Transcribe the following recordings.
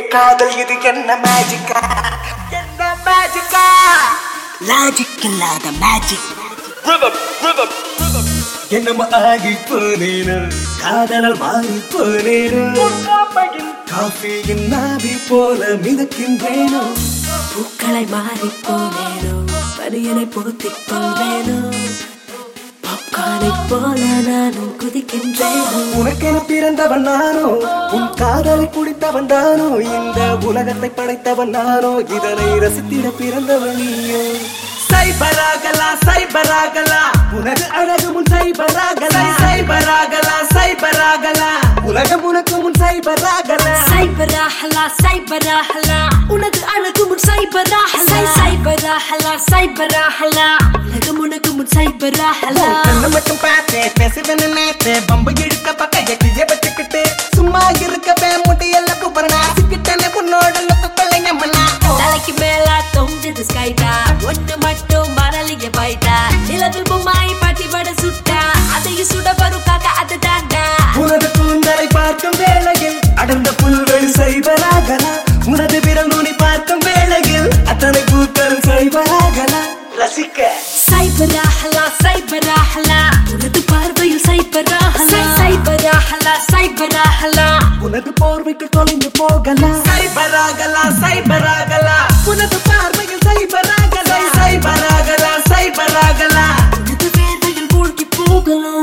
காதல் இது என்ன மேஜிக்கா என்ன மேஜிக்கா லாஜிக் இல்லாத மேஜிக் என்னமோ ஆகி போனேனோ காதலால் மாறி போனேனோ காஃபியின் நாவி போல மிதக்கின்றேனோ பூக்களை மாறி போனேனோ பரியனை போத்திக் கொள்வேனோ பாப்கார்னை போல நானும் குதிக்கின்றேனோ உனக்கென பிறந்தவன் நானோ உன் காதலை குடித்தவன் தானோ இந்த உலகத்தை படைத்தவன் நானோ இதனை ரசித்திட பிறந்தவன் நீயோ சைபராகலா சைபராகலா உனது அழகு முன் சைபராகலா சைபராகலா சைபராகலா உலகம் உனக்கு முன் சைபராகலா சைபராஹலா சைபராஹலா உனது அழகு முன் சைபராஹலா சைபராஹலா சைபராஹலா உலகம் உனக்கு முன் சைபராஹலா கண்ணு மட்டும் பார்த்து பேசுவேன்னு நேத்து பம்பு இழுக்க பக்க எட்டிய வச்சுக்கிட்டு சும்மா இருக்கவே முடியல குபரனா சிக்கிட்டே உன்னோட லுக்கு கொள்ளைங்க மண்ணா தலைக்கு மேல தொங்குது ஸ்கைடா ஒண்ணு மட்டும் மரலிய பைட்டா நிலவில் பொம்மாய் பாட்டி வட சுட்டா அதையும் சுட வரும் காக்கா அது தாண்டா உனது கூந்தலை பார்க்கும் வேளையில் அடர்ந்த புல்வெளி செய்வராகலா உனது விரல் நுனி பார்க்கும் வேளையில் அத்தனை பூக்கள் செய்வராகலா ரசிக்க சைபராஹலா சைபராஹலா உனது பார்வையில் சைபராஹலா சைபராஹலா சைபராஹலா உனது போர்வைக்கு தொலைந்து போகலாம் சைபராகலா சைபராகலா உனது பார்வையில் சைபராகலா சைபராகலா சைபராகலா உனது வேர்வையில் மூழ்கி போகலாம்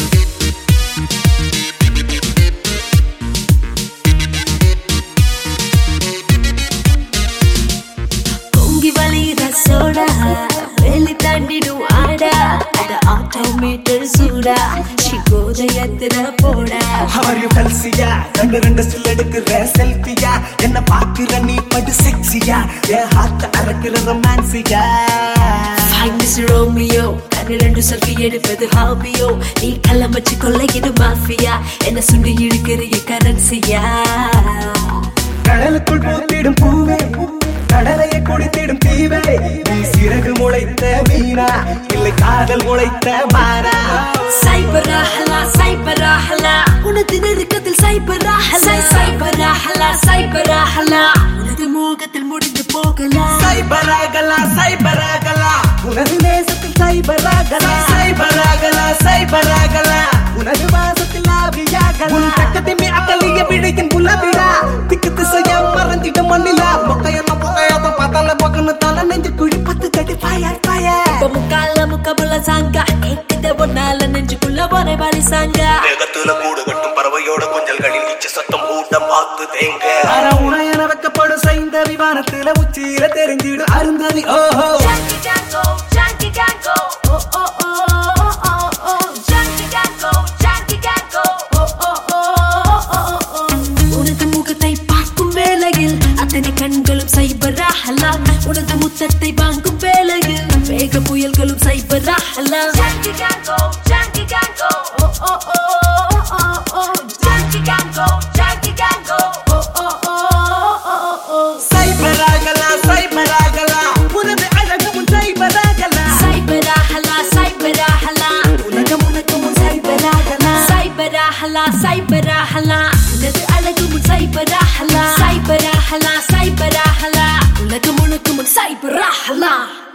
பொங்கி வழியிற சோடா வெளி தாண்டிடும் ஆடா அத ஆட்டோமேட்டர் சூடா சிகோதயத்துல போடா அவரு கல்சியா ரெண்டு ரெண்டு ஸ்டில் எடுக்கிற செல்ஃபியா என்ன பாக்குற நீ படு செக்ஸியா என் ஹார்ட் அறக்கிற ரொமான்சியா Miss ரோமியோ கண்ணு ரெண்டு செல்ஃபி எடுப்பது ஹாபியோ நீ கள்ளம் வச்சு கொள்ளையிடு மாஃபியா என்ன சுண்டி இழுக்கிறிய கரன்சியா கடலுக்குள் பூத்திடும் பூவே கடலையை குடித்திடும் தீவே நீ சிறகு முளைத்த மீனா இல்லை காதல் முளைத்த மானா சைபராஹலா சைபராஹலா உனது நெருக்கத்தில் சைபராஹலா சைபராஹலா சைபராஹலா உனது மோகத்தில் முடிந்து போகலாம் சைபராகலா சைபராகலா உனது நேசத்தில் சைபராகலா சைபராகலா சைபராகலா உனது வாசத்தில் ஆவியாகலா உன் பக்கத்தின் அக்கலிய விடையின் புலவிடா திக்கு திசையா மறந்திட்ட மண்ணிலா மொக்கையெல்லாம் புகையாத பார்த்தால பக்கன்னு தானே நெஞ்சு குழி பத்து தட்டி பாயா பாயா இப்ப முக்கால முக்கபுல சாங்கா கேக்குத ஒன்னால நெஞ்சுக்குள்ள ஒரே வாலி சாங்கா வேகத்துல கூடு கட்டும் பறவையோட கொஞ்சல்களில் இச்ச சத்தம் கூட்டம் பார்த்து தேங்க அற உனையன வைக்கப்படும் சைந்த விமானத்துல உச்சியில தெரிஞ்சிடும் அருந்ததி ஓஹோ Junkie Django, Junkie Django, oh oh oh oh oh oh, Junkie Django, Junkie Django, oh oh oh oh oh. உனது முகத்தை பார்க்கும் வேளையில் அத்தனை கண்களும் சைபராகலாம் உனது முத்தத்தை வாங்கும் வேளையில் வேக புயல்களும் சைபராகலாம் Junkie Django, Junkie Django, oh oh oh oh oh, Junkie Django, Junkie Django, oh oh oh oh oh. சைபராகலா சைபராகலா உனது அழகு முன் சைபராகலா சைபராகலா சைபராகலா உலகம் உனக்கு முன் சைபராகலா சைபராகலா சைபராகலா உனது அழகு முன் சைபராகலா சைபராகலா சைபராகலா உலகம் உனக்கு முன் சைபராகலா